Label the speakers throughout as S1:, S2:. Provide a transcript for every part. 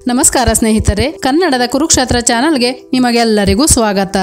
S1: ನಮಸ್ಕಾರ ಸ್ನೇಹಿತರೆ ಕನ್ನಡದ ಕುರುಕ್ಷೇತ್ರ ಚಾನಲ್ಗೆ ನಿಮಗೆಲ್ಲರಿಗೂ ಸ್ವಾಗತ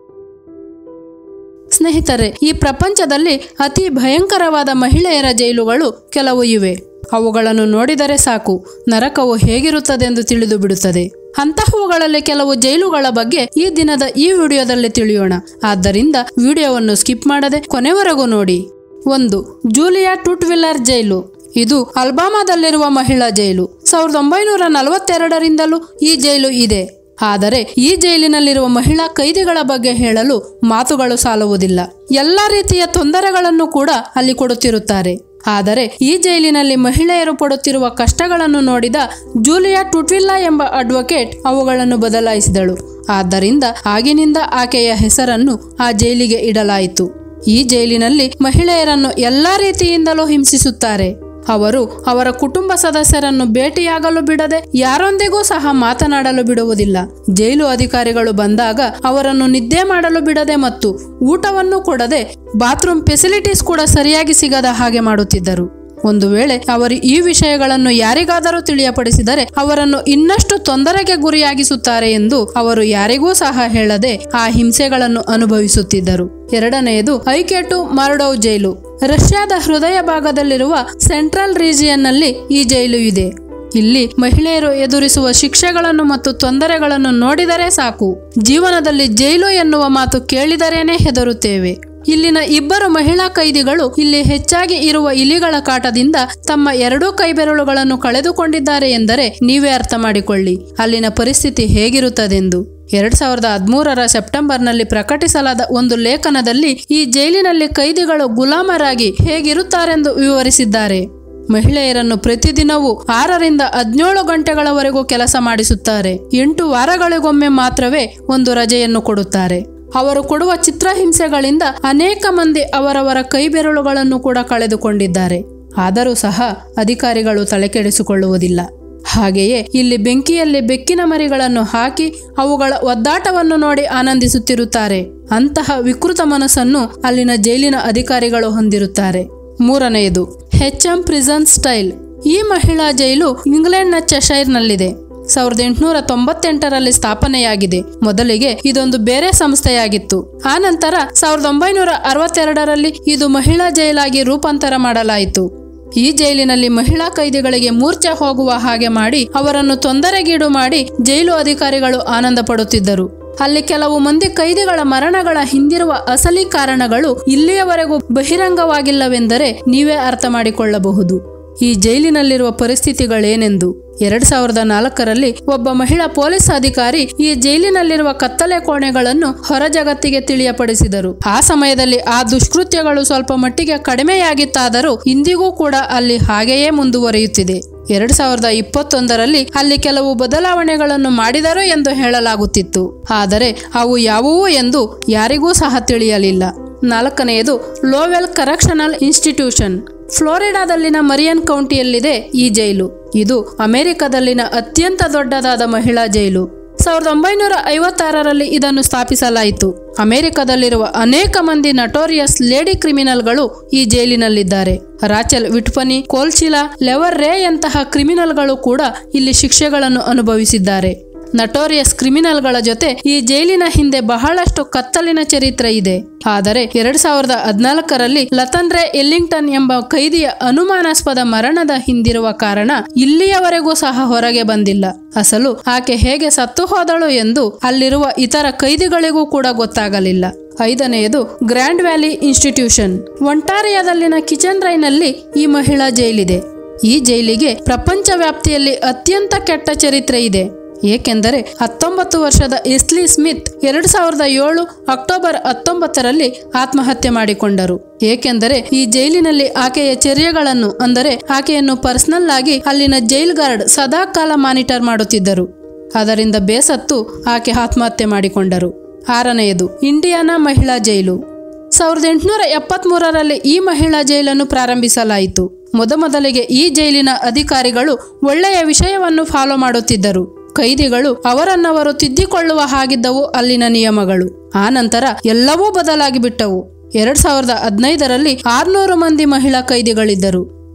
S1: ಸ್ನೇಹಿತರೆ ಈ ಪ್ರಪಂಚದಲ್ಲಿ ಅತಿ ಭಯಂಕರವಾದ ಮಹಿಳೆಯರ ಜೈಲುಗಳು ಕೆಲವು ಇವೆ ಅವುಗಳನ್ನು ನೋಡಿದರೆ ಸಾಕು ನರಕವು ಹೇಗಿರುತ್ತದೆಂದು ತಿಳಿದು ಬಿಡುತ್ತದೆ ಅಂತಹವುಗಳಲ್ಲಿ ಕೆಲವು ಜೈಲುಗಳ ಬಗ್ಗೆ ಈ ದಿನದ ಈ ವಿಡಿಯೋದಲ್ಲಿ ತಿಳಿಯೋಣ ಆದ್ದರಿಂದ ವಿಡಿಯೋವನ್ನು ಸ್ಕಿಪ್ ಮಾಡದೆ ಕೊನೆವರೆಗೂ ನೋಡಿ ಒಂದು ಜೂಲಿಯಾ ಟುಟ್ವಿಲ್ಲರ್ ಜೈಲು ಇದು ಅಲ್ಬಾಮಾದಲ್ಲಿರುವ ಮಹಿಳಾ ಜೈಲು ಸಾವಿರದ ಒಂಬೈನೂರ ನಲವತ್ತೆರಡರಿಂದಲೂ ಈ ಜೈಲು ಇದೆ ಆದರೆ ಈ ಜೈಲಿನಲ್ಲಿರುವ ಮಹಿಳಾ ಕೈದಿಗಳ ಬಗ್ಗೆ ಹೇಳಲು ಮಾತುಗಳು ಸಾಲುವುದಿಲ್ಲ ಎಲ್ಲಾ ರೀತಿಯ ತೊಂದರೆಗಳನ್ನು ಕೂಡ ಅಲ್ಲಿ ಕೊಡುತ್ತಿರುತ್ತಾರೆ ಆದರೆ ಈ ಜೈಲಿನಲ್ಲಿ ಮಹಿಳೆಯರು ಪಡುತ್ತಿರುವ ಕಷ್ಟಗಳನ್ನು ನೋಡಿದ ಜೂಲಿಯಾ ಟುಟ್ವಿಲ್ಲಾ ಎಂಬ ಅಡ್ವೊಕೇಟ್ ಅವುಗಳನ್ನು ಬದಲಾಯಿಸಿದಳು ಆದ್ದರಿಂದ ಆಗಿನಿಂದ ಆಕೆಯ ಹೆಸರನ್ನು ಆ ಜೈಲಿಗೆ ಇಡಲಾಯಿತು ಈ ಜೈಲಿನಲ್ಲಿ ಮಹಿಳೆಯರನ್ನು ಎಲ್ಲಾ ರೀತಿಯಿಂದಲೂ ಹಿಂಸಿಸುತ್ತಾರೆ ಅವರು ಅವರ ಕುಟುಂಬ ಸದಸ್ಯರನ್ನು ಭೇಟಿಯಾಗಲು ಬಿಡದೆ ಯಾರೊಂದಿಗೂ ಸಹ ಮಾತನಾಡಲು ಬಿಡುವುದಿಲ್ಲ ಜೈಲು ಅಧಿಕಾರಿಗಳು ಬಂದಾಗ ಅವರನ್ನು ನಿದ್ದೆ ಮಾಡಲು ಬಿಡದೆ ಮತ್ತು ಊಟವನ್ನು ಕೊಡದೆ ಬಾತ್ರೂಮ್ ಫೆಸಿಲಿಟೀಸ್ ಕೂಡ ಸರಿಯಾಗಿ ಸಿಗದ ಹಾಗೆ ಮಾಡುತ್ತಿದ್ದರು ಒಂದು ವೇಳೆ ಅವರು ಈ ವಿಷಯಗಳನ್ನು ಯಾರಿಗಾದರೂ ತಿಳಿಯಪಡಿಸಿದರೆ ಅವರನ್ನು ಇನ್ನಷ್ಟು ತೊಂದರೆಗೆ ಗುರಿಯಾಗಿಸುತ್ತಾರೆ ಎಂದು ಅವರು ಯಾರಿಗೂ ಸಹ ಹೇಳದೆ ಆ ಹಿಂಸೆಗಳನ್ನು ಅನುಭವಿಸುತ್ತಿದ್ದರು ಎರಡನೆಯದು ಐಕೆಟು ಮಾರ್ಡೋವ್ ಜೈಲು ರಷ್ಯಾದ ಹೃದಯ ಭಾಗದಲ್ಲಿರುವ ಸೆಂಟ್ರಲ್ ರೀಜಿಯನ್ನಲ್ಲಿ ಈ ಜೈಲು ಇದೆ ಇಲ್ಲಿ ಮಹಿಳೆಯರು ಎದುರಿಸುವ ಶಿಕ್ಷೆಗಳನ್ನು ಮತ್ತು ತೊಂದರೆಗಳನ್ನು ನೋಡಿದರೆ ಸಾಕು ಜೀವನದಲ್ಲಿ ಜೈಲು ಎನ್ನುವ ಮಾತು ಕೇಳಿದರೇನೆ ಹೆದರುತ್ತೇವೆ ಇಲ್ಲಿನ ಇಬ್ಬರು ಮಹಿಳಾ ಕೈದಿಗಳು ಇಲ್ಲಿ ಹೆಚ್ಚಾಗಿ ಇರುವ ಇಲಿಗಳ ಕಾಟದಿಂದ ತಮ್ಮ ಎರಡೂ ಕೈಬೆರಳುಗಳನ್ನು ಕಳೆದುಕೊಂಡಿದ್ದಾರೆ ಎಂದರೆ ನೀವೇ ಅರ್ಥ ಮಾಡಿಕೊಳ್ಳಿ ಅಲ್ಲಿನ ಪರಿಸ್ಥಿತಿ ಹೇಗಿರುತ್ತದೆಂದು ಎರಡ್ ಸಾವಿರದ ಹದಿಮೂರರ ಸೆಪ್ಟೆಂಬರ್ನಲ್ಲಿ ಪ್ರಕಟಿಸಲಾದ ಒಂದು ಲೇಖನದಲ್ಲಿ ಈ ಜೈಲಿನಲ್ಲಿ ಕೈದಿಗಳು ಗುಲಾಮರಾಗಿ ಹೇಗಿರುತ್ತಾರೆಂದು ವಿವರಿಸಿದ್ದಾರೆ ಮಹಿಳೆಯರನ್ನು ಪ್ರತಿದಿನವೂ ಆರರಿಂದ ಹದಿನೇಳು ಗಂಟೆಗಳವರೆಗೂ ಕೆಲಸ ಮಾಡಿಸುತ್ತಾರೆ ಎಂಟು ವಾರಗಳಿಗೊಮ್ಮೆ ಮಾತ್ರವೇ ಒಂದು ರಜೆಯನ್ನು ಕೊಡುತ್ತಾರೆ ಅವರು ಕೊಡುವ ಚಿತ್ರಹಿಂಸೆಗಳಿಂದ ಅನೇಕ ಮಂದಿ ಅವರವರ ಕೈಬೆರಳುಗಳನ್ನು ಕೂಡ ಕಳೆದುಕೊಂಡಿದ್ದಾರೆ ಆದರೂ ಸಹ ಅಧಿಕಾರಿಗಳು ತಲೆಕೆಡಿಸಿಕೊಳ್ಳುವುದಿಲ್ಲ ಹಾಗೆಯೇ ಇಲ್ಲಿ ಬೆಂಕಿಯಲ್ಲಿ ಬೆಕ್ಕಿನ ಮರಿಗಳನ್ನು ಹಾಕಿ ಅವುಗಳ ಒದ್ದಾಟವನ್ನು ನೋಡಿ ಆನಂದಿಸುತ್ತಿರುತ್ತಾರೆ ಅಂತಹ ವಿಕೃತ ಮನಸ್ಸನ್ನು ಅಲ್ಲಿನ ಜೈಲಿನ ಅಧಿಕಾರಿಗಳು ಹೊಂದಿರುತ್ತಾರೆ ಮೂರನೆಯದು ಹೆಚ್ ಎಂ ಪ್ರಿಸನ್ ಸ್ಟೈಲ್ ಈ ಮಹಿಳಾ ಜೈಲು ಇಂಗ್ಲೆಂಡ್ನ ಚೆಶೈರ್ನಲ್ಲಿದೆ ಸಾವಿರದ ಎಂಟುನೂರ ತೊಂಬತ್ತೆಂಟರಲ್ಲಿ ಸ್ಥಾಪನೆಯಾಗಿದೆ ಮೊದಲಿಗೆ ಇದೊಂದು ಬೇರೆ ಸಂಸ್ಥೆಯಾಗಿತ್ತು ಆನಂತರ ಸಾವಿರದ ಒಂಬೈನೂರ ಅರವತ್ತೆರಡರಲ್ಲಿ ಇದು ಮಹಿಳಾ ಜೈಲಾಗಿ ರೂಪಾಂತರ ಮಾಡಲಾಯಿತು ಈ ಜೈಲಿನಲ್ಲಿ ಮಹಿಳಾ ಕೈದಿಗಳಿಗೆ ಮೂರ್ಛೆ ಹೋಗುವ ಹಾಗೆ ಮಾಡಿ ಅವರನ್ನು ತೊಂದರೆಗೀಡು ಮಾಡಿ ಜೈಲು ಅಧಿಕಾರಿಗಳು ಆನಂದ ಪಡುತ್ತಿದ್ದರು ಅಲ್ಲಿ ಕೆಲವು ಮಂದಿ ಕೈದಿಗಳ ಮರಣಗಳ ಹಿಂದಿರುವ ಅಸಲಿ ಕಾರಣಗಳು ಇಲ್ಲಿಯವರೆಗೂ ಬಹಿರಂಗವಾಗಿಲ್ಲವೆಂದರೆ ನೀವೇ ಅರ್ಥ ಮಾಡಿಕೊಳ್ಳಬಹುದು ಈ ಜೈಲಿನಲ್ಲಿರುವ ಪರಿಸ್ಥಿತಿಗಳೇನೆಂದು ಎರಡ್ ಸಾವಿರದ ನಾಲ್ಕರಲ್ಲಿ ಒಬ್ಬ ಮಹಿಳಾ ಪೊಲೀಸ್ ಅಧಿಕಾರಿ ಈ ಜೈಲಿನಲ್ಲಿರುವ ಕತ್ತಲೆ ಕೋಣೆಗಳನ್ನು ಹೊರ ಜಗತ್ತಿಗೆ ತಿಳಿಯಪಡಿಸಿದರು ಆ ಸಮಯದಲ್ಲಿ ಆ ದುಷ್ಕೃತ್ಯಗಳು ಸ್ವಲ್ಪ ಮಟ್ಟಿಗೆ ಕಡಿಮೆಯಾಗಿತ್ತಾದರೂ ಇಂದಿಗೂ ಕೂಡ ಅಲ್ಲಿ ಹಾಗೆಯೇ ಮುಂದುವರಿಯುತ್ತಿದೆ ಎರಡ್ ಸಾವಿರದ ಇಪ್ಪತ್ತೊಂದರಲ್ಲಿ ಅಲ್ಲಿ ಕೆಲವು ಬದಲಾವಣೆಗಳನ್ನು ಮಾಡಿದರು ಎಂದು ಹೇಳಲಾಗುತ್ತಿತ್ತು ಆದರೆ ಅವು ಯಾವುವು ಎಂದು ಯಾರಿಗೂ ಸಹ ತಿಳಿಯಲಿಲ್ಲ ನಾಲ್ಕನೆಯದು ಲೋವೆಲ್ ಕರೆಕ್ಷನಲ್ ಇನ್ಸ್ಟಿಟ್ಯೂಷನ್ ಫ್ಲೋರಿಡಾದಲ್ಲಿನ ಮರಿಯನ್ ಕೌಂಟಿಯಲ್ಲಿದೆ ಈ ಜೈಲು ಇದು ಅಮೆರಿಕದಲ್ಲಿನ ಅತ್ಯಂತ ದೊಡ್ಡದಾದ ಮಹಿಳಾ ಜೈಲು ಸಾವಿರದ ಒಂಬೈನೂರ ಐವತ್ತಾರರಲ್ಲಿ ಇದನ್ನು ಸ್ಥಾಪಿಸಲಾಯಿತು ಅಮೆರಿಕದಲ್ಲಿರುವ ಅನೇಕ ಮಂದಿ ನಟೋರಿಯಸ್ ಲೇಡಿ ಕ್ರಿಮಿನಲ್ಗಳು ಈ ಜೈಲಿನಲ್ಲಿದ್ದಾರೆ ರಾಚೆಲ್ ವಿಟ್ಪನಿ ಕೋಲ್ಚಿಲಾ ಲೆವರ್ ರೇ ಯಂತಹ ಕ್ರಿಮಿನಲ್ಗಳು ಕೂಡ ಇಲ್ಲಿ ಶಿಕ್ಷೆಗಳನ್ನು ಅನುಭವಿಸಿದ್ದಾರೆ ನಟೋರಿಯಸ್ ಕ್ರಿಮಿನಲ್ಗಳ ಜೊತೆ ಈ ಜೈಲಿನ ಹಿಂದೆ ಬಹಳಷ್ಟು ಕತ್ತಲಿನ ಚರಿತ್ರೆ ಇದೆ ಆದರೆ ಎರಡ್ ಸಾವಿರದ ಹದಿನಾಲ್ಕರಲ್ಲಿ ಲತನ್ ರೇ ಎಲ್ಲಿಂಗ್ಟನ್ ಎಂಬ ಕೈದಿಯ ಅನುಮಾನಾಸ್ಪದ ಮರಣದ ಹಿಂದಿರುವ ಕಾರಣ ಇಲ್ಲಿಯವರೆಗೂ ಸಹ ಹೊರಗೆ ಬಂದಿಲ್ಲ ಅಸಲು ಆಕೆ ಹೇಗೆ ಸತ್ತು ಹೋದಳು ಎಂದು ಅಲ್ಲಿರುವ ಇತರ ಕೈದಿಗಳಿಗೂ ಕೂಡ ಗೊತ್ತಾಗಲಿಲ್ಲ ಐದನೆಯದು ಗ್ರ್ಯಾಂಡ್ ವ್ಯಾಲಿ ಇನ್ಸ್ಟಿಟ್ಯೂಷನ್ ಒಂಟಾರಿಯಾದಲ್ಲಿನ ಕಿಚನ್ ರೈನಲ್ಲಿ ಈ ಮಹಿಳಾ ಜೈಲಿದೆ ಈ ಜೈಲಿಗೆ ಪ್ರಪಂಚ ವ್ಯಾಪ್ತಿಯಲ್ಲಿ ಅತ್ಯಂತ ಕೆಟ್ಟ ಚರಿತ್ರೆ ಇದೆ ಏಕೆಂದರೆ ಹತ್ತೊಂಬತ್ತು ವರ್ಷದ ಎಸ್ಲಿ ಸ್ಮಿತ್ ಎರಡು ಸಾವಿರದ ಏಳು ಅಕ್ಟೋಬರ್ ಹತ್ತೊಂಬತ್ತರಲ್ಲಿ ಆತ್ಮಹತ್ಯೆ ಮಾಡಿಕೊಂಡರು ಏಕೆಂದರೆ ಈ ಜೈಲಿನಲ್ಲಿ ಆಕೆಯ ಚರ್ಯಗಳನ್ನು ಅಂದರೆ ಆಕೆಯನ್ನು ಪರ್ಸನಲ್ ಆಗಿ ಅಲ್ಲಿನ ಜೈಲ್ ಗಾರ್ಡ್ ಸದಾ ಕಾಲ ಮಾನಿಟರ್ ಮಾಡುತ್ತಿದ್ದರು ಅದರಿಂದ ಬೇಸತ್ತು ಆಕೆ ಆತ್ಮಹತ್ಯೆ ಮಾಡಿಕೊಂಡರು ಆರನೆಯದು ಇಂಡಿಯಾನಾ ಮಹಿಳಾ ಜೈಲು ಸಾವಿರದ ಎಂಟುನೂರ ಎಪ್ಪತ್ಮೂರರಲ್ಲಿ ಈ ಮಹಿಳಾ ಜೈಲನ್ನು ಪ್ರಾರಂಭಿಸಲಾಯಿತು ಮೊದಮೊದಲಿಗೆ ಈ ಜೈಲಿನ ಅಧಿಕಾರಿಗಳು ಒಳ್ಳೆಯ ವಿಷಯವನ್ನು ಫಾಲೋ ಮಾಡುತ್ತಿದ್ದರು ಕೈದಿಗಳು ಅವರನ್ನವರು ತಿದ್ದಿಕೊಳ್ಳುವ ಹಾಗಿದ್ದವು ಅಲ್ಲಿನ ನಿಯಮಗಳು ಆ ನಂತರ ಎಲ್ಲವೂ ಬದಲಾಗಿ ಬಿಟ್ಟವು ಎರಡ್ ಸಾವಿರದ ಹದಿನೈದರಲ್ಲಿ ಆರ್ನೂರು ಮಂದಿ ಮಹಿಳಾ ಕೈದಿಗಳಿದ್ದರು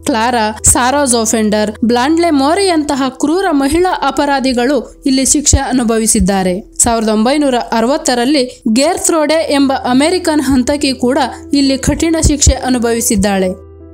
S1: ಕ್ಲಾರಾ ಸಾರಾ ಜೋಫೆಂಡರ್ ಬ್ಲಾಂಡ್ಲೆ ಮೋರಿಯಂತಹ ಕ್ರೂರ ಮಹಿಳಾ ಅಪರಾಧಿಗಳು ಇಲ್ಲಿ ಶಿಕ್ಷೆ ಅನುಭವಿಸಿದ್ದಾರೆ ಸಾವಿರದ ಒಂಬೈನೂರ ಅರವತ್ತರಲ್ಲಿ ಗೇರ್ತ್ರೋಡೆ ಎಂಬ ಅಮೆರಿಕನ್ ಹಂತಕಿ ಕೂಡ ಇಲ್ಲಿ ಕಠಿಣ ಶಿಕ್ಷೆ ಅನುಭವಿಸಿದ್ದಾಳೆ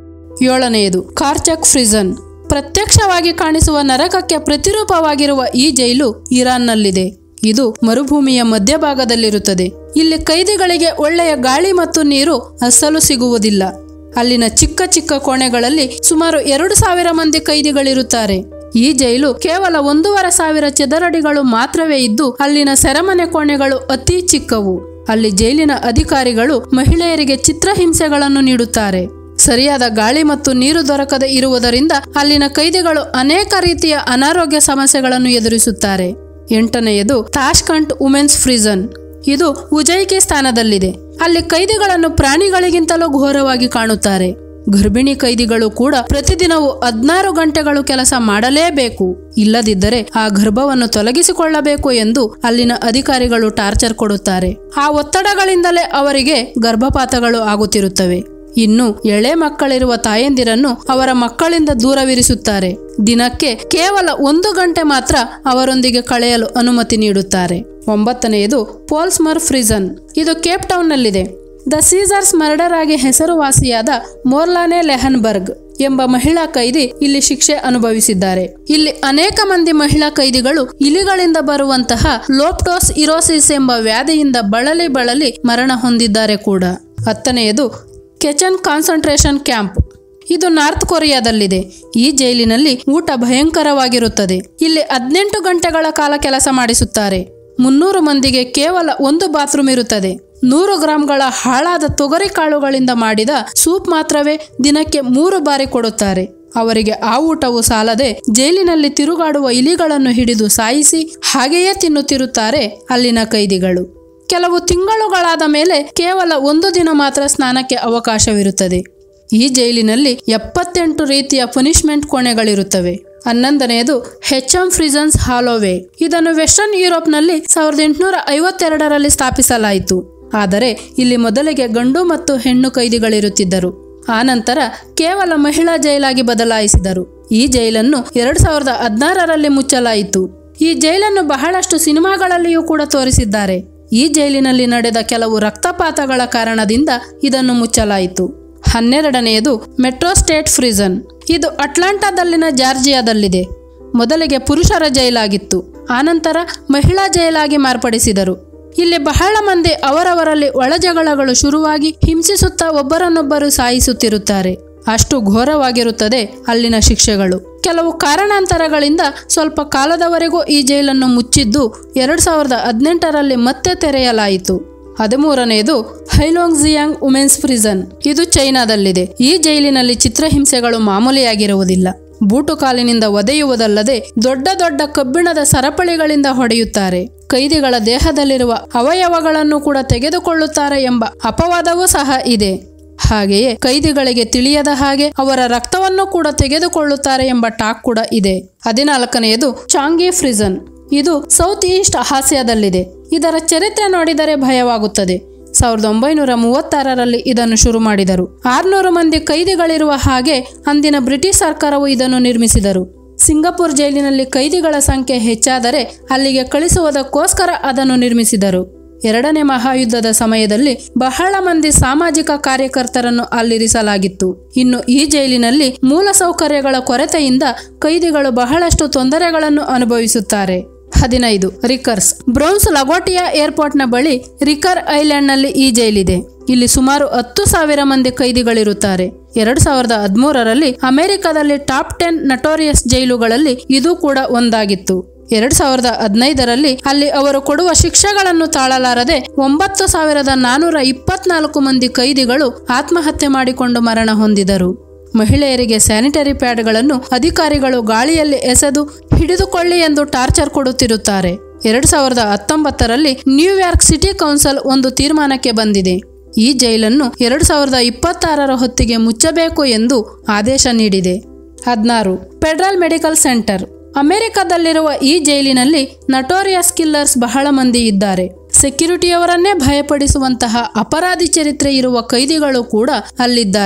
S1: ಏಳನೆಯದು ಕಾರ್ಚಕ್ ಫ್ರಿಜನ್ ಪ್ರತ್ಯಕ್ಷವಾಗಿ ಕಾಣಿಸುವ ನರಕಕ್ಕೆ ಪ್ರತಿರೂಪವಾಗಿರುವ ಈ ಜೈಲು ಇರಾನ್ನಲ್ಲಿದೆ ಇದು ಮರುಭೂಮಿಯ ಮಧ್ಯಭಾಗದಲ್ಲಿರುತ್ತದೆ ಇಲ್ಲಿ ಕೈದಿಗಳಿಗೆ ಒಳ್ಳೆಯ ಗಾಳಿ ಮತ್ತು ನೀರು ಅಸಲು ಸಿಗುವುದಿಲ್ಲ ಅಲ್ಲಿನ ಚಿಕ್ಕ ಚಿಕ್ಕ ಕೋಣೆಗಳಲ್ಲಿ ಸುಮಾರು ಎರಡು ಸಾವಿರ ಮಂದಿ ಕೈದಿಗಳಿರುತ್ತಾರೆ ಈ ಜೈಲು ಕೇವಲ ಒಂದೂವರೆ ಸಾವಿರ ಚದರಡಿಗಳು ಮಾತ್ರವೇ ಇದ್ದು ಅಲ್ಲಿನ ಸೆರೆಮನೆ ಕೋಣೆಗಳು ಅತಿ ಚಿಕ್ಕವು ಅಲ್ಲಿ ಜೈಲಿನ ಅಧಿಕಾರಿಗಳು ಮಹಿಳೆಯರಿಗೆ ಚಿತ್ರಹಿಂಸೆಗಳನ್ನು ನೀಡುತ್ತಾರೆ ಸರಿಯಾದ ಗಾಳಿ ಮತ್ತು ನೀರು ದೊರಕದೆ ಇರುವುದರಿಂದ ಅಲ್ಲಿನ ಕೈದಿಗಳು ಅನೇಕ ರೀತಿಯ ಅನಾರೋಗ್ಯ ಸಮಸ್ಯೆಗಳನ್ನು ಎದುರಿಸುತ್ತಾರೆ ಎಂಟನೆಯದು ತಾಷ್ಕಂಟ್ ವುಮೆನ್ಸ್ ಫ್ರಿಜನ್ ಇದು ಉಜೈಕಿಸ್ತಾನದಲ್ಲಿದೆ ಅಲ್ಲಿ ಕೈದಿಗಳನ್ನು ಪ್ರಾಣಿಗಳಿಗಿಂತಲೂ ಘೋರವಾಗಿ ಕಾಣುತ್ತಾರೆ ಗರ್ಭಿಣಿ ಕೈದಿಗಳು ಕೂಡ ಪ್ರತಿದಿನವೂ ಹದ್ನಾರು ಗಂಟೆಗಳು ಕೆಲಸ ಮಾಡಲೇಬೇಕು ಇಲ್ಲದಿದ್ದರೆ ಆ ಗರ್ಭವನ್ನು ತೊಲಗಿಸಿಕೊಳ್ಳಬೇಕು ಎಂದು ಅಲ್ಲಿನ ಅಧಿಕಾರಿಗಳು ಟಾರ್ಚರ್ ಕೊಡುತ್ತಾರೆ ಆ ಒತ್ತಡಗಳಿಂದಲೇ ಅವರಿಗೆ ಗರ್ಭಪಾತಗಳು ಆಗುತ್ತಿರುತ್ತವೆ ಇನ್ನು ಎಳೆ ಮಕ್ಕಳಿರುವ ತಾಯಂದಿರನ್ನು ಅವರ ಮಕ್ಕಳಿಂದ ದೂರವಿರಿಸುತ್ತಾರೆ ದಿನಕ್ಕೆ ಕೇವಲ ಒಂದು ಗಂಟೆ ಮಾತ್ರ ಅವರೊಂದಿಗೆ ಕಳೆಯಲು ಅನುಮತಿ ನೀಡುತ್ತಾರೆ ಒಂಬತ್ತನೆಯದು ಪೋಲ್ಸ್ಮರ್ ಫ್ರಿಜನ್ ಇದು ಕೇಪ್ ಟೌನ್ನಲ್ಲಿದೆ ದ ಸೀಸರ್ಸ್ ಮರ್ಡರ್ ಆಗಿ ಹೆಸರುವಾಸಿಯಾದ ಮೋರ್ಲಾನೆ ಲೆಹನ್ಬರ್ಗ್ ಎಂಬ ಮಹಿಳಾ ಕೈದಿ ಇಲ್ಲಿ ಶಿಕ್ಷೆ ಅನುಭವಿಸಿದ್ದಾರೆ ಇಲ್ಲಿ ಅನೇಕ ಮಂದಿ ಮಹಿಳಾ ಕೈದಿಗಳು ಇಲಿಗಳಿಂದ ಬರುವಂತಹ ಲೋಪ್ಟೋಸ್ ಇರೋಸಿಸ್ ಎಂಬ ವ್ಯಾಧಿಯಿಂದ ಬಳಲಿ ಬಳಲಿ ಮರಣ ಹೊಂದಿದ್ದಾರೆ ಕೂಡ ಹತ್ತನೆಯದು ಕೆಚನ್ ಕಾನ್ಸಂಟ್ರೇಷನ್ ಕ್ಯಾಂಪ್ ಇದು ನಾರ್ತ್ ಕೊರಿಯಾದಲ್ಲಿದೆ ಈ ಜೈಲಿನಲ್ಲಿ ಊಟ ಭಯಂಕರವಾಗಿರುತ್ತದೆ ಇಲ್ಲಿ ಹದಿನೆಂಟು ಗಂಟೆಗಳ ಕಾಲ ಕೆಲಸ ಮಾಡಿಸುತ್ತಾರೆ ಮುನ್ನೂರು ಮಂದಿಗೆ ಕೇವಲ ಒಂದು ಬಾತ್ರೂಮ್ ಇರುತ್ತದೆ ನೂರು ಗ್ರಾಂಗಳ ಹಾಳಾದ ತೊಗರಿ ಕಾಳುಗಳಿಂದ ಮಾಡಿದ ಸೂಪ್ ಮಾತ್ರವೇ ದಿನಕ್ಕೆ ಮೂರು ಬಾರಿ ಕೊಡುತ್ತಾರೆ ಅವರಿಗೆ ಆ ಊಟವು ಸಾಲದೆ ಜೈಲಿನಲ್ಲಿ ತಿರುಗಾಡುವ ಇಲಿಗಳನ್ನು ಹಿಡಿದು ಸಾಯಿಸಿ ಹಾಗೆಯೇ ತಿನ್ನುತ್ತಿರುತ್ತಾರೆ ಅಲ್ಲಿನ ಕೈದಿಗಳು ಕೆಲವು ತಿಂಗಳುಗಳಾದ ಮೇಲೆ ಕೇವಲ ಒಂದು ದಿನ ಮಾತ್ರ ಸ್ನಾನಕ್ಕೆ ಅವಕಾಶವಿರುತ್ತದೆ ಈ ಜೈಲಿನಲ್ಲಿ ಎಪ್ಪತ್ತೆಂಟು ರೀತಿಯ ಪನಿಷ್ಮೆಂಟ್ ಕೋಣೆಗಳಿರುತ್ತವೆ ಹನ್ನೊಂದನೆಯದು ಹೆಚ್ ಎಂ ಫ್ರಿಜನ್ಸ್ ಹಾಲೋವೆ ಇದನ್ನು ವೆಸ್ಟರ್ನ್ ಯುರೋಪ್ನಲ್ಲಿ ಸಾವಿರದ ಎಂಟುನೂರ ಐವತ್ತೆರಡರಲ್ಲಿ ಸ್ಥಾಪಿಸಲಾಯಿತು ಆದರೆ ಇಲ್ಲಿ ಮೊದಲಿಗೆ ಗಂಡು ಮತ್ತು ಹೆಣ್ಣು ಕೈದಿಗಳಿರುತ್ತಿದ್ದರು ಆನಂತರ ಕೇವಲ ಮಹಿಳಾ ಜೈಲಾಗಿ ಬದಲಾಯಿಸಿದರು ಈ ಜೈಲನ್ನು ಎರಡು ಸಾವಿರದ ಹದಿನಾರರಲ್ಲಿ ಮುಚ್ಚಲಾಯಿತು ಈ ಜೈಲನ್ನು ಬಹಳಷ್ಟು ಸಿನಿಮಾಗಳಲ್ಲಿಯೂ ಕೂಡ ತೋರಿಸಿದ್ದಾರೆ ಈ ಜೈಲಿನಲ್ಲಿ ನಡೆದ ಕೆಲವು ರಕ್ತಪಾತಗಳ ಕಾರಣದಿಂದ ಇದನ್ನು ಮುಚ್ಚಲಾಯಿತು ಹನ್ನೆರಡನೆಯದು ಮೆಟ್ರೋ ಸ್ಟೇಟ್ ಫ್ರಿಜನ್ ಇದು ಅಟ್ಲಾಂಟಾದಲ್ಲಿನ ಜಾರ್ಜಿಯಾದಲ್ಲಿದೆ ಮೊದಲಿಗೆ ಪುರುಷರ ಜೈಲಾಗಿತ್ತು ಆನಂತರ ಮಹಿಳಾ ಜೈಲಾಗಿ ಮಾರ್ಪಡಿಸಿದರು ಇಲ್ಲಿ ಬಹಳ ಮಂದಿ ಅವರವರಲ್ಲಿ ಒಳಜಗಳಗಳು ಶುರುವಾಗಿ ಹಿಂಸಿಸುತ್ತಾ ಒಬ್ಬರನ್ನೊಬ್ಬರು ಸಾಯಿಸುತ್ತಿರುತ್ತಾರೆ ಅಷ್ಟು ಘೋರವಾಗಿರುತ್ತದೆ ಅಲ್ಲಿನ ಶಿಕ್ಷೆಗಳು ಕೆಲವು ಕಾರಣಾಂತರಗಳಿಂದ ಸ್ವಲ್ಪ ಕಾಲದವರೆಗೂ ಈ ಜೈಲನ್ನು ಮುಚ್ಚಿದ್ದು ಎರಡ್ ಸಾವಿರದ ಹದಿನೆಂಟರಲ್ಲಿ ಮತ್ತೆ ತೆರೆಯಲಾಯಿತು ಹದಿಮೂರನೆಯದು ಹೈಲೋಂಗ್ಜಿಯಾಂಗ್ ವುಮೆನ್ಸ್ ಪ್ರಿಸನ್ ಇದು ಚೈನಾದಲ್ಲಿದೆ ಈ ಜೈಲಿನಲ್ಲಿ ಚಿತ್ರಹಿಂಸೆಗಳು ಮಾಮೂಲಿಯಾಗಿರುವುದಿಲ್ಲ ಬೂಟು ಕಾಲಿನಿಂದ ಒದೆಯುವುದಲ್ಲದೆ ದೊಡ್ಡ ದೊಡ್ಡ ಕಬ್ಬಿಣದ ಸರಪಳಿಗಳಿಂದ ಹೊಡೆಯುತ್ತಾರೆ ಕೈದಿಗಳ ದೇಹದಲ್ಲಿರುವ ಅವಯವಗಳನ್ನು ಕೂಡ ತೆಗೆದುಕೊಳ್ಳುತ್ತಾರೆ ಎಂಬ ಅಪವಾದವೂ ಸಹ ಇದೆ ಹಾಗೆಯೇ ಕೈದಿಗಳಿಗೆ ತಿಳಿಯದ ಹಾಗೆ ಅವರ ರಕ್ತವನ್ನು ಕೂಡ ತೆಗೆದುಕೊಳ್ಳುತ್ತಾರೆ ಎಂಬ ಟಾಕ್ ಕೂಡ ಇದೆ ಹದಿನಾಲ್ಕನೆಯದು ಚಾಂಗಿ ಫ್ರಿಜನ್ ಇದು ಸೌತ್ ಈಸ್ಟ್ ಆಸಿಯಾದಲ್ಲಿದೆ ಇದರ ಚರಿತ್ರೆ ನೋಡಿದರೆ ಭಯವಾಗುತ್ತದೆ ಸಾವಿರದ ಒಂಬೈನೂರ ಮೂವತ್ತಾರರಲ್ಲಿ ಇದನ್ನು ಶುರು ಮಾಡಿದರು ಆರ್ನೂರು ಮಂದಿ ಕೈದಿಗಳಿರುವ ಹಾಗೆ ಅಂದಿನ ಬ್ರಿಟಿಷ್ ಸರ್ಕಾರವು ಇದನ್ನು ನಿರ್ಮಿಸಿದರು ಸಿಂಗಪುರ್ ಜೈಲಿನಲ್ಲಿ ಕೈದಿಗಳ ಸಂಖ್ಯೆ ಹೆಚ್ಚಾದರೆ ಅಲ್ಲಿಗೆ ಕಳಿಸುವುದಕ್ಕೋಸ್ಕರ ಅದನ್ನು ನಿರ್ಮಿಸಿದರು ಎರಡನೇ ಮಹಾಯುದ್ಧದ ಸಮಯದಲ್ಲಿ ಬಹಳ ಮಂದಿ ಸಾಮಾಜಿಕ ಕಾರ್ಯಕರ್ತರನ್ನು ಅಲ್ಲಿರಿಸಲಾಗಿತ್ತು ಇನ್ನು ಈ ಜೈಲಿನಲ್ಲಿ ಮೂಲಸೌಕರ್ಯಗಳ ಕೊರತೆಯಿಂದ ಕೈದಿಗಳು ಬಹಳಷ್ಟು ತೊಂದರೆಗಳನ್ನು ಅನುಭವಿಸುತ್ತಾರೆ ಹದಿನೈದು ರಿಕರ್ಸ್ ಬ್ರೌನ್ಸ್ ಲಗೋಟಿಯಾ ಏರ್ಪೋರ್ಟ್ನ ಬಳಿ ರಿಕರ್ ಐಲ್ಯಾಂಡ್ನಲ್ಲಿ ಈ ಜೈಲಿದೆ ಇಲ್ಲಿ ಸುಮಾರು ಹತ್ತು ಸಾವಿರ ಮಂದಿ ಕೈದಿಗಳಿರುತ್ತಾರೆ ಎರಡ್ ಸಾವಿರದ ಹದಿಮೂರರಲ್ಲಿ ಅಮೆರಿಕದಲ್ಲಿ ಟಾಪ್ ಟೆನ್ ನಟೋರಿಯಸ್ ಜೈಲುಗಳಲ್ಲಿ ಇದು ಕೂಡ ಒಂದಾಗಿತ್ತು ಎರಡ್ ಸಾವಿರದ ಹದಿನೈದರಲ್ಲಿ ಅಲ್ಲಿ ಅವರು ಕೊಡುವ ಶಿಕ್ಷೆಗಳನ್ನು ತಾಳಲಾರದೆ ಒಂಬತ್ತು ಸಾವಿರದ ನಾನೂರ ಇಪ್ಪತ್ನಾಲ್ಕು ಮಂದಿ ಕೈದಿಗಳು ಆತ್ಮಹತ್ಯೆ ಮಾಡಿಕೊಂಡು ಮರಣ ಹೊಂದಿದರು ಮಹಿಳೆಯರಿಗೆ ಸ್ಯಾನಿಟರಿ ಪ್ಯಾಡ್ಗಳನ್ನು ಅಧಿಕಾರಿಗಳು ಗಾಳಿಯಲ್ಲಿ ಎಸೆದು ಹಿಡಿದುಕೊಳ್ಳಿ ಎಂದು ಟಾರ್ಚರ್ ಕೊಡುತ್ತಿರುತ್ತಾರೆ ಎರಡ್ ಸಾವಿರದ ಹತ್ತೊಂಬತ್ತರಲ್ಲಿ ನ್ಯೂಯಾರ್ಕ್ ಸಿಟಿ ಕೌನ್ಸಿಲ್ ಒಂದು ತೀರ್ಮಾನಕ್ಕೆ ಬಂದಿದೆ ಈ ಜೈಲನ್ನು ಎರಡ್ ಸಾವಿರದ ಇಪ್ಪತ್ತಾರರ ಹೊತ್ತಿಗೆ ಮುಚ್ಚಬೇಕು ಎಂದು ಆದೇಶ ನೀಡಿದೆ ಹದಿನಾರು ಫೆಡರಲ್ ಮೆಡಿಕಲ್ ಸೆಂಟರ್ ಅಮೆರಿಕದಲ್ಲಿರುವ ಈ ಜೈಲಿನಲ್ಲಿ ನಟೋರಿಯಸ್ ಕಿಲ್ಲರ್ಸ್ ಬಹಳ ಮಂದಿ ಇದ್ದಾರೆ ಸೆಕ್ಯುರಿಟಿಯವರನ್ನೇ ಭಯಪಡಿಸುವಂತಹ ಅಪರಾಧಿ ಚರಿತ್ರೆ ಇರುವ ಕೈದಿಗಳು ಕೂಡ ಅಲ್ಲಿದ್ದಾರೆ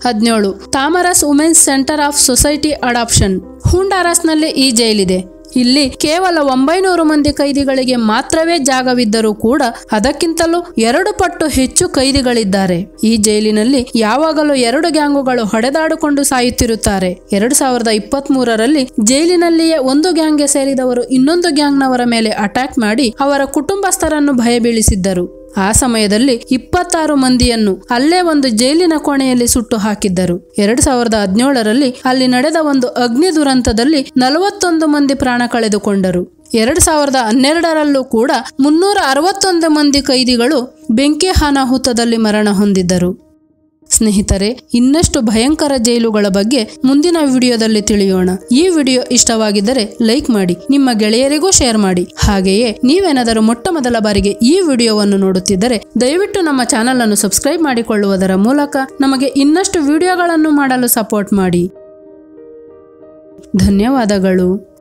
S1: ಹದಿನೇಳು Tamara women's centre of society adaption ಹುಂಡಾರಸ್ನಲ್ಲಿ ಈ ಜೈಲಿದೆ ಇಲ್ಲಿ ಕೇವಲ ಒಂಬೈನೂರು ಮಂದಿ ಕೈದಿಗಳಿಗೆ ಮಾತ್ರವೇ ಜಾಗವಿದ್ದರೂ ಕೂಡ ಅದಕ್ಕಿಂತಲೂ ಎರಡು ಪಟ್ಟು ಹೆಚ್ಚು ಕೈದಿಗಳಿದ್ದಾರೆ ಈ ಜೈಲಿನಲ್ಲಿ ಯಾವಾಗಲೂ ಎರಡು ಗ್ಯಾಂಗುಗಳು ಹೊಡೆದಾಡಿಕೊಂಡು ಸಾಯುತ್ತಿರುತ್ತಾರೆ ಎರಡು ಸಾವಿರದ ಇಪ್ಪತ್ತ್ ಮೂರರಲ್ಲಿ ಜೈಲಿನಲ್ಲಿಯೇ ಒಂದು ಗ್ಯಾಂಗ್ಗೆ ಸೇರಿದವರು ಇನ್ನೊಂದು ಗ್ಯಾಂಗ್ನವರ ಮೇಲೆ ಅಟ್ಯಾಕ್ ಮಾಡಿ ಅವರ ಕುಟುಂಬಸ್ಥರನ್ನು ಭಯಬೀಳಿಸಿದ್ದರು ಆ ಸಮಯದಲ್ಲಿ ಇಪ್ಪತ್ತಾರು ಮಂದಿಯನ್ನು ಅಲ್ಲೇ ಒಂದು ಜೈಲಿನ ಕೋಣೆಯಲ್ಲಿ ಸುಟ್ಟು ಹಾಕಿದ್ದರು ಎರಡು ಸಾವಿರದ ಹದಿನೇಳರಲ್ಲಿ ಅಲ್ಲಿ ನಡೆದ ಒಂದು ಅಗ್ನಿ ದುರಂತದಲ್ಲಿ ನಲವತ್ತೊಂದು ಮಂದಿ ಪ್ರಾಣ ಕಳೆದುಕೊಂಡರು ಎರಡು ಸಾವಿರದ ಹನ್ನೆರಡರಲ್ಲೂ ಕೂಡ ಮುನ್ನೂರ ಅರವತ್ತೊಂದು ಮಂದಿ ಕೈದಿಗಳು ಬೆಂಕಿ ಅನಾಹುತದಲ್ಲಿ ಮರಣ ಹೊಂದಿದ್ದರು ಸ್ನೇಹಿತರೆ ಇನ್ನಷ್ಟು ಭಯಂಕರ ಜೈಲುಗಳ ಬಗ್ಗೆ ಮುಂದಿನ ವಿಡಿಯೋದಲ್ಲಿ ತಿಳಿಯೋಣ ಈ ವಿಡಿಯೋ ಇಷ್ಟವಾಗಿದ್ದರೆ ಲೈಕ್ ಮಾಡಿ ನಿಮ್ಮ ಗೆಳೆಯರಿಗೂ ಶೇರ್ ಮಾಡಿ ಹಾಗೆಯೇ ನೀವೇನಾದರೂ ಮೊಟ್ಟ ಮೊದಲ ಬಾರಿಗೆ ಈ ವಿಡಿಯೋವನ್ನು ನೋಡುತ್ತಿದ್ದರೆ ದಯವಿಟ್ಟು ನಮ್ಮ ಚಾನಲ್ ಅನ್ನು ಸಬ್ಸ್ಕ್ರೈಬ್ ಮಾಡಿಕೊಳ್ಳುವುದರ ಮೂಲಕ ನಮಗೆ ಇನ್ನಷ್ಟು ವಿಡಿಯೋಗಳನ್ನು ಮಾಡಲು ಸಪೋರ್ಟ್ ಮಾಡಿ ಧನ್ಯವಾದಗಳು